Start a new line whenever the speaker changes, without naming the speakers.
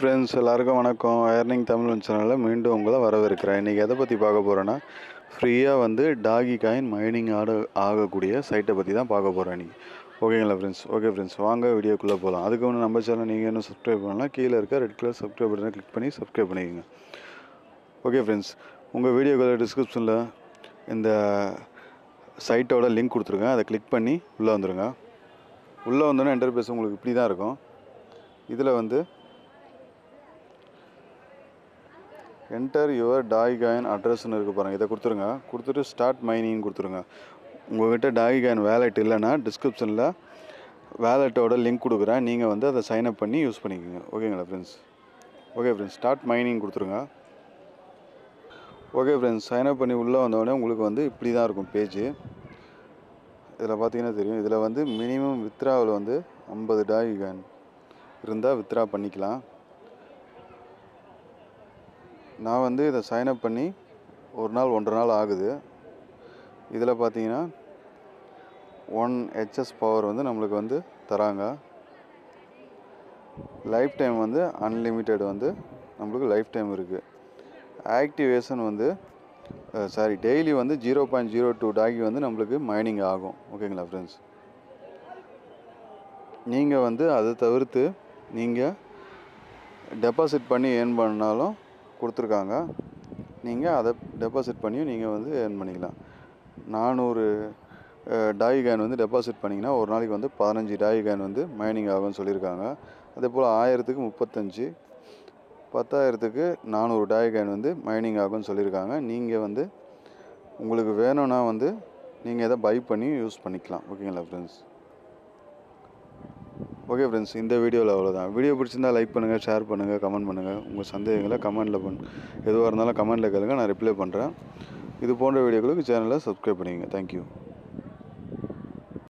friends எல்லாருக்கும் வணக்கம் earning Tamil சேனலில் மீண்டும் உங்களை வரவேற்கிறேன் இன்றைக்கி எதை பற்றி பார்க்க போகிறேன்னா ஃப்ரீயாக வந்து டாகி காயின் மைனிங் ஆட ஆகக்கூடிய சைட்டை பற்றி தான் பார்க்க போகிறேன் இன்றைக்கி ஓகேங்களா ஃப்ரெண்ட்ஸ் ஓகே ஃப்ரெண்ட்ஸ் வாங்க வீடியோக்குள்ளே போகலாம் அதுக்கு முன்னே நம்ம சேனல் நீங்கள் இன்னும் சப்ஸ்கிரைப் பண்ணலாம் கீழே இருக்க ரெட் கலர் சப்ஸ்கிரைப் பட்டனை கிளிக் பண்ணி சப்ஸ்கிரைப் பண்ணிக்கோங்க ஓகே ஃப்ரெண்ட்ஸ் உங்கள் வீடியோக்குள்ள டிஸ்கிரிப்ஷனில் இந்த சைட்டோட லிங்க் கொடுத்துருங்க அதை கிளிக் பண்ணி உள்ளே வந்துடுங்க உள்ளே வந்தோன்னே இன்டர்பேஸ் உங்களுக்கு இப்படி தான் இருக்கும் இதில் வந்து என்டர் யுவர் டாய் காயின் அட்ரஸ்னு இருக்குது பாருங்கள் இதை கொடுத்துருங்க கொடுத்துட்டு ஸ்டார்ட் மைனிங் கொடுத்துருங்க உங்கள்கிட்ட டாய் காயின் வேலெட் இல்லைன்னா டிஸ்கிரிப்ஷனில் வேலெட்டோட லிங்க் கொடுக்குறேன் நீங்கள் வந்து அதை சைன் அப் பண்ணி யூஸ் பண்ணிக்கோங்க ஓகேங்களா friends okay friends start mining கொடுத்துருங்க ஓகே ஃப்ரெண்ட்ஸ் சைன் அப் பண்ணி உள்ளே வந்தோடனே உங்களுக்கு வந்து இப்படி தான் இருக்கும் பேஜ் இதில் பார்த்தீங்கன்னா தெரியும் இதில் வந்து மினிமம் வித்ராவில் வந்து ஐம்பது டாய் காயின் இருந்தால் வித்ரா பண்ணிக்கலாம் நான் வந்து இதை சைன் அப் பண்ணி ஒரு நாள் ஒன்றரை நாள் ஆகுது இதில் பார்த்தீங்கன்னா ஒன் ஹெச்எஸ் பவர் வந்து நம்மளுக்கு வந்து தராங்க லைஃப் டைம் வந்து அன்லிமிட்டெட் வந்து நம்மளுக்கு லைஃப் டைம் இருக்குது ஆக்டிவேஷன் வந்து சாரி டெய்லி வந்து ஜீரோ பாயிண்ட் ஜீரோ டூ டாகி வந்து நம்மளுக்கு மைனிங் ஆகும் ஓகேங்களா ஃப்ரெண்ட்ஸ் நீங்கள் வந்து அதை தவிர்த்து நீங்கள் டெபாசிட் பண்ணி ஏர்ன் பண்ணாலும் கொடுத்துருக்காங்க நீங்கள் அதை டெபாசிட் பண்ணியும் நீங்கள் வந்து ஏர்ன் பண்ணிக்கலாம் நானூறு டாய் கேன் வந்து டெபாசிட் பண்ணிங்கன்னா ஒரு நாளைக்கு வந்து பதினஞ்சு டாய் கேன் வந்து மைனிங் ஆகும்னு சொல்லியிருக்காங்க அதே போல் ஆயிரத்துக்கு முப்பத்தஞ்சு பத்தாயிரத்துக்கு நானூறு டாய் கேன் வந்து மைனிங் ஆகும்னு சொல்லியிருக்காங்க நீங்கள் வந்து உங்களுக்கு வேணும்னா வந்து நீங்கள் எதை பை பண்ணி யூஸ் பண்ணிக்கலாம் ஓகேங்களா ஃப்ரெண்ட்ஸ் ஓகே ஃப்ரெண்ட்ஸ் இந்த வீடியோவில் அவ்வளோதான் வீடியோ பிடிச்சிருந்தா லைக் பண்ணுங்கள் ஷேர் பண்ணுங்கள் கமெண்ட் பண்ணுங்கள் உங்கள் சந்தேகங்களை கமெண்ட்டில் பண்ணு எதுவாக இருந்தாலும் கமெண்ட்டில் கேளுங்க நான் ரிப்ளை பண்ணுறேன் இது போன்ற வீடியோக்களுக்கு சேனலை சப்ஸ்கிரைப் பண்ணிக்கங்க தேங்க்யூ